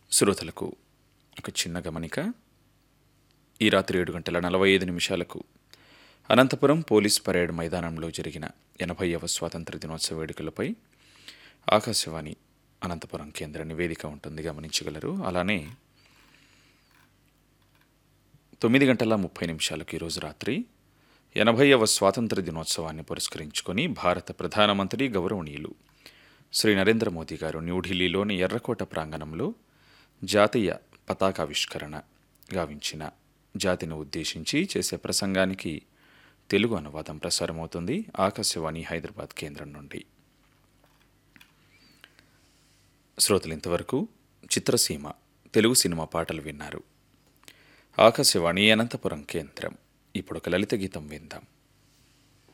శ్రోతలకు ఒక చిన్న గమనిక ఈ రాత్రి ఏడు గంటల నలభై ఐదు నిమిషాలకు అనంతపురం పోలీస్ పరేడ్ మైదానంలో జరిగిన ఎనభైవ స్వాతంత్ర దినోత్సవ వేడుకలపై ఆకాశవాణి అనంతపురం కేంద్ర నివేదిక ఉంటుంది గమనించగలరు అలానే తొమ్మిది గంటల ముప్పై నిమిషాలకు ఈరోజు రాత్రి ఎనభైవ స్వాతంత్ర దినోత్సవాన్ని పురస్కరించుకొని భారత ప్రధానమంత్రి గౌరవనీయులు శ్రీ నరేంద్ర మోదీ గారు న్యూఢిల్లీలోని ఎర్రకోట ప్రాంగణంలో జాతీయ పతాకావిష్కరణ గావించిన జాతిని ఉద్దేశించి చేసే ప్రసంగానికి తెలుగు అనువాదం ప్రసారమవుతుంది ఆకాశవాణి హైదరాబాద్ కేంద్రం నుండి శ్రోతలు ఇంతవరకు చిత్రసీమ తెలుగు సినిమా పాటలు విన్నారు ఆకాశవాణి అనంతపురం కేంద్రం ఇప్పుడు ఒక లలిత గీతం విందాం